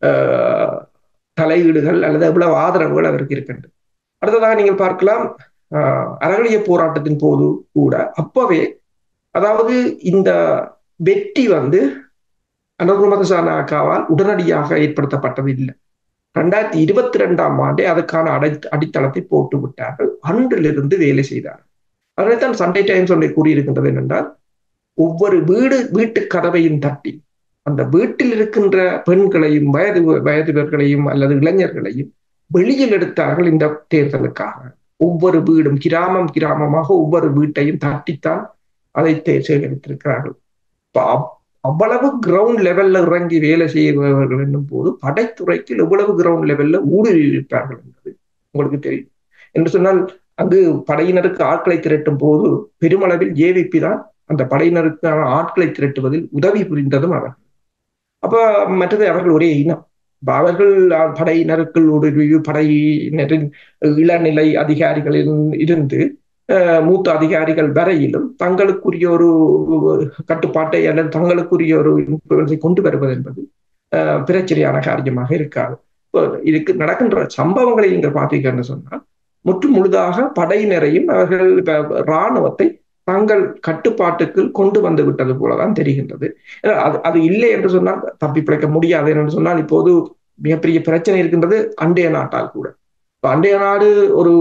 Speaker 1: தலையீடுகள் அல்லது எவ்வளவு ஆதரவுகள் அவருக்கு இருக்கின்றது அடுத்ததாக நீங்கள் பார்க்கலாம் அறகலிய போராட்டத்தின் போது கூட அப்பவே அதாவது இந்த வெற்றி வந்து அனுகுமதசானாக்காவால் உடனடியாக ஏற்படுத்தப்பட்டது இல்லை ரெண்டாயிரத்தி இருபத்தி ரெண்டாம் ஆண்டே அதுக்கான அடை அடித்தளத்தை போட்டு விட்டார்கள் அன்றிலிருந்து வேலை செய்தார்கள் அதனைத்தான் சண்டே டைம்ஸ் ஒன்றை கூறியிருக்கின்றது என்னென்றால் ஒவ்வொரு வீடு வீட்டு கதவையும் தட்டி அந்த வீட்டில் இருக்கின்ற பெண்களையும் வயது வயதுவர்களையும் அல்லது இளைஞர்களையும் வெளியில் எடுத்தார்கள் இந்த தேர்தலுக்காக ஒவ்வொரு வீடும் கிராமம் கிராமமாக ஒவ்வொரு வீட்டையும் தட்டித்தான் அதை சேகரித்திருக்கிறார்கள் அவ்வளவு கிரவுண்ட் லெவல்ல இறங்கி வேலை செய்பவர்கள் என்னும் போது படைத்துறைக்கு எவ்வளவு கிரவுண்ட் லெவல்ல ஊடுருவி இருப்பார்கள் என்பது உங்களுக்கு தெரியும் என்று சொன்னால் அங்கு படையினருக்கு ஆட்களை திரட்டும் போது பெருமளவில் ஏவிபி தான் அந்த படையினருக்கான ஆட்களை திரட்டுவதில் உதவி புரிந்ததும் அவர்கள் அப்ப மற்றது அவர்கள் ஒரே இனம் அவர்கள் படையினருக்குள் ஊடுருவி படையினரின் இளநிலை அதிகாரிகளில் இருந்து மூத்த அதிகாரிகள் வரையிலும் தங்களுக்குரிய ஒரு கட்டுப்பாட்டை அல்லது தங்களுக்குரிய ஒரு இன்ஃபுளுன்ஸை கொண்டு வருவது என்பது பிரச்சனையான காரியமாக இருக்காது இதுக்கு நடக்கின்ற சம்பவங்களை நீங்கள் பார்த்தீங்கன்னு சொன்னால் முற்று முழுதாக படையினரையும் அவர்கள் இராணுவத்தை தங்கள் கட்டுப்பாட்டுக்குள் கொண்டு வந்து விட்டது போலதான் தெரிகின்றது அது அது இல்லை என்று சொன்னால் தப்பி பிழைக்க முடியாது என்று சொன்னால் இப்போது மிகப்பெரிய பிரச்சனை இருக்கின்றது அண்டைய நாட்டால் கூட அண்டைய நாடு ஒரு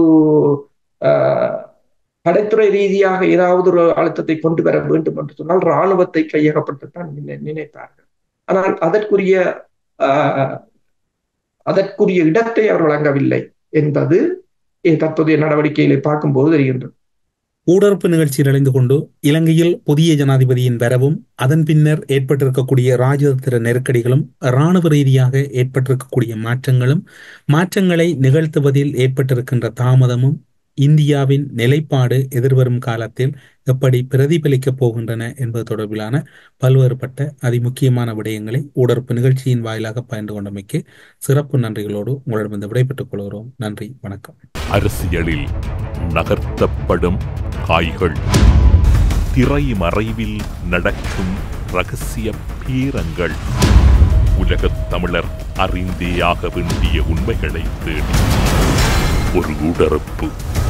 Speaker 1: படைத்துறை ரீதியாக ஏதாவது ஒரு அழுத்தத்தை கொண்டு வர வேண்டும் என்று சொன்னால் இராணுவத்தை கையகப்படுத்தத்தான் நினைப்பார்கள் ஆனால் அதற்குரிய அதற்குரிய இடத்தை அவர் வழங்கவில்லை என்பது தற்போதைய நடவடிக்கைகளை பார்க்கும்போது தெரிகின்றது
Speaker 3: ஊடறுப்பு நிகழ்ச்சியில் இணைந்து கொண்டு இலங்கையில் புதிய ஜனாதிபதியின் வரவும் அதன் பின்னர் ஏற்பட்டிருக்கக்கூடிய ராஜதந்திர நெருக்கடிகளும் இராணுவ ரீதியாக ஏற்பட்டிருக்கக்கூடிய மாற்றங்களும் மாற்றங்களை நிகழ்த்துவதில் ஏற்பட்டிருக்கின்ற தாமதமும் இந்தியாவின் நிலைப்பாடு எதிர்வரும் காலத்தில் எப்படி பிரதிபலிக்கப் போகின்றன என்பது தொடர்பிலான பல்வேறுபட்ட அதிமுக்கியமான விடயங்களை ஊடறுப்பு நிகழ்ச்சியின் வாயிலாக பயந்து கொண்டமைக்கு சிறப்பு நன்றிகளோடு உங்களிடம் விடைபெற்றுக் கொள்கிறோம் நன்றி வணக்கம்
Speaker 2: அரசியலில் நகர்த்தப்படும் காய்கள் திரைமறைவில் நடக்கும் ரகசிய பீரங்கள் உலகத் தமிழர் அறிந்தேயாக வேண்டிய உண்மைகளை தேடி ஒரு உடறுப்பு